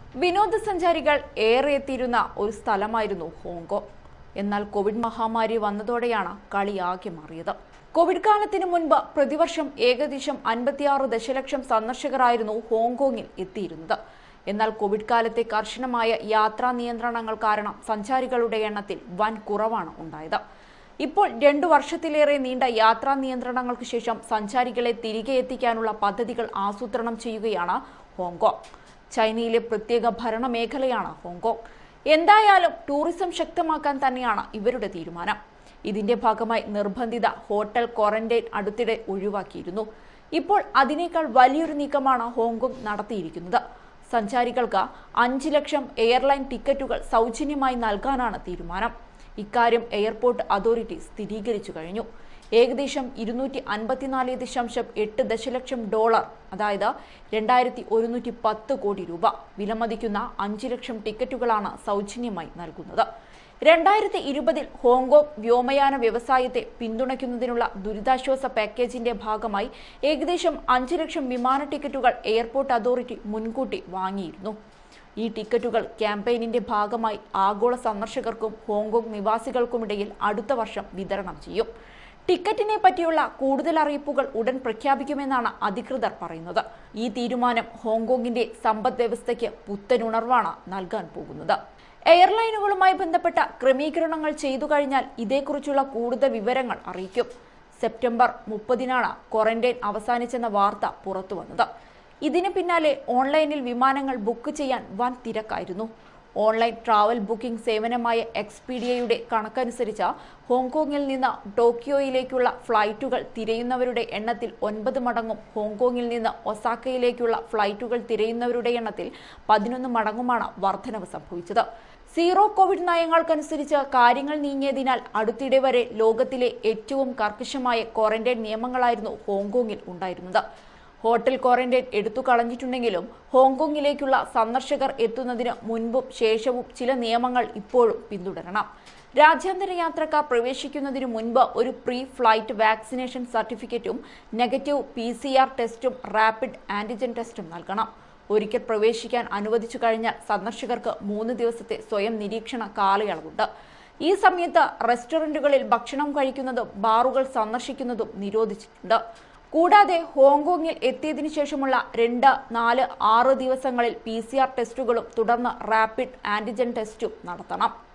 വിനോദസഞ്ചാരികൾ ഏറെ എത്തിയിരുന്ന ഒരു സ്ഥലമായിരുന്നു ഹോങ്കോങ് എന്നാൽ കോവിഡ് മഹാമാരി വന്നതോടെയാണ് കളിയാകെ മാറിയത് കോവിഡ് കാലത്തിന് മുൻപ് പ്രതിവർഷം ഏകദേശം അൻപത്തിയാറ് ദശലക്ഷം സന്ദർശകരായിരുന്നു ഹോങ്കോങ്ങിൽ എത്തിയിരുന്നത് എന്നാൽ കോവിഡ് കാലത്തെ കർശനമായ യാത്രാ നിയന്ത്രണങ്ങൾ കാരണം സഞ്ചാരികളുടെ എണ്ണത്തിൽ വൻ കുറവാണ് ഉണ്ടായത് ഇപ്പോൾ രണ്ടു വർഷത്തിലേറെ നീണ്ട യാത്രാ നിയന്ത്രണങ്ങൾക്ക് ശേഷം സഞ്ചാരികളെ തിരികെ എത്തിക്കാനുള്ള പദ്ധതികൾ ആസൂത്രണം ചെയ്യുകയാണ് ഹോങ്കോങ് ചൈനയിലെ പ്രത്യേക ഭരണ മേഖലയാണ് ഹോങ്കോങ് എന്തായാലും ടൂറിസം ശക്തമാക്കാൻ തന്നെയാണ് ഇവരുടെ തീരുമാനം ഇതിന്റെ ഭാഗമായി നിർബന്ധിത ഹോട്ടൽ ക്വാറന്റൈൻ അടുത്തിടെ ഒഴിവാക്കിയിരുന്നു ഇപ്പോൾ അതിനേക്കാൾ വലിയൊരു നീക്കമാണ് ഹോങ്കോങ് നടത്തിയിരിക്കുന്നത് സഞ്ചാരികൾക്ക് അഞ്ച് ലക്ഷം എയർലൈൻ ടിക്കറ്റുകൾ സൗജന്യമായി നൽകാനാണ് തീരുമാനം ഇക്കാര്യം എയർപോർട്ട് അതോറിറ്റി സ്ഥിരീകരിച്ചു കഴിഞ്ഞു ഏകദേശം ഇരുന്നൂറ്റി അൻപത്തിനാല് ദശാംശം എട്ട് ദശലക്ഷം ഡോളർ അതായത് രണ്ടായിരത്തി ഒരുന്നൂറ്റി പത്ത് കോടി രൂപ വിലമതിക്കുന്ന അഞ്ച് ലക്ഷം ടിക്കറ്റുകളാണ് സൗജന്യമായി നൽകുന്നത് രണ്ടായിരത്തി ഇരുപതിൽ ഹോങ്കോങ് വ്യോമയാന വ്യവസായത്തെ പിന്തുണയ്ക്കുന്നതിനുള്ള ദുരിതാശ്വാസ പാക്കേജിന്റെ ഭാഗമായി ഏകദേശം അഞ്ച് ലക്ഷം വിമാന ടിക്കറ്റുകൾ എയർപോർട്ട് അതോറിറ്റി മുൻകൂട്ടി വാങ്ങിയിരുന്നു ഈ ടിക്കറ്റുകൾ ക്യാമ്പയിനിന്റെ ഭാഗമായി ആഗോള സന്ദർശകർക്കും ഹോങ്കോങ് നിവാസികൾക്കുമിടയിൽ അടുത്ത വർഷം വിതരണം ചെയ്യും ടിക്കറ്റിനെ പറ്റിയുള്ള കൂടുതൽ അറിയിപ്പുകൾ ഉടൻ പ്രഖ്യാപിക്കുമെന്നാണ് അധികൃതർ പറയുന്നത് ഈ തീരുമാനം ഹോങ്കോങ്ങിന്റെ സമ്പദ് വ്യവസ്ഥയ്ക്ക് പുത്തനുണർവാണ് നൽകാൻ പോകുന്നത് എയർലൈനുകളുമായി ബന്ധപ്പെട്ട ക്രമീകരണങ്ങൾ ചെയ്തു കഴിഞ്ഞാൽ ഇതേക്കുറിച്ചുള്ള കൂടുതൽ വിവരങ്ങൾ അറിയിക്കും സെപ്റ്റംബർ മുപ്പതിനാണ് ക്വാറന്റൈൻ അവസാനിച്ചെന്ന വാർത്ത പുറത്തു വന്നത് ഇതിന് പിന്നാലെ ഓൺലൈനിൽ വിമാനങ്ങൾ ബുക്ക് ചെയ്യാൻ വൻ തിരക്കായിരുന്നു ഓൺലൈൻ ട്രാവൽ ബുക്കിംഗ് സേവനമായ എക്സ്പീഡിയയുടെ കണക്കനുസരിച്ച് ഹോങ്കോങ്ങിൽ നിന്ന് ടോക്കിയോയിലേക്കുള്ള ഫ്ലൈറ്റുകൾ തിരയുന്നവരുടെ എണ്ണത്തിൽ ഒൻപത് മടങ്ങും ഹോങ്കോങ്ങിൽ നിന്ന് ഒസാക്കയിലേക്കുള്ള ഫ്ലൈറ്റുകൾ തിരയുന്നവരുടെ എണ്ണത്തിൽ പതിനൊന്ന് മടങ്ങുമാണ് വർധനവ് സംഭവിച്ചത് സീറോ കോവിഡ് നയങ്ങൾക്കനുസരിച്ച് കാര്യങ്ങൾ നീങ്ങിയതിനാൽ അടുത്തിടെ വരെ ലോകത്തിലെ ഏറ്റവും കർക്കശമായ ക്വാറന്റൈൻ നിയമങ്ങളായിരുന്നു ഹോങ്കോങ്ങിൽ ഉണ്ടായിരുന്നത് ഹോട്ടൽ ക്വാറന്റൈൻ എടുത്തു കളഞ്ഞിട്ടുണ്ടെങ്കിലും ഹോങ്കോങ്ങിലേക്കുള്ള സന്ദർശകർ എത്തുന്നതിന് മുൻപും ശേഷവും ചില നിയമങ്ങൾ ഇപ്പോഴും പിന്തുടരണം രാജ്യാന്തര യാത്രക്കാർ പ്രവേശിക്കുന്നതിന് മുൻപ് ഒരു പ്രീ ഫ്ലൈറ്റ് വാക്സിനേഷൻ സർട്ടിഫിക്കറ്റും നെഗറ്റീവ് പി സി ആർ ടെസ്റ്റും റാപ്പിഡ് ആന്റിജൻ ടെസ്റ്റും നൽകണം ഒരിക്കൽ പ്രവേശിക്കാൻ അനുവദിച്ചു കഴിഞ്ഞാൽ സന്ദർശകർക്ക് മൂന്ന് ദിവസത്തെ സ്വയം നിരീക്ഷണ കാലയളവുണ്ട് ഈ സമയത്ത് റെസ്റ്റോറന്റുകളിൽ ഭക്ഷണം കഴിക്കുന്നതും ബാറുകൾ സന്ദർശിക്കുന്നതും നിരോധിച്ചിട്ടുണ്ട് കൂടാതെ ഹോങ്കോങ്ങിൽ എത്തിയതിനു ശേഷമുള്ള രണ്ട് നാല് ആറ് ദിവസങ്ങളിൽ പി ടെസ്റ്റുകളും തുടർന്ന് റാപ്പിഡ് ആന്റിജൻ ടെസ്റ്റും നടത്തണം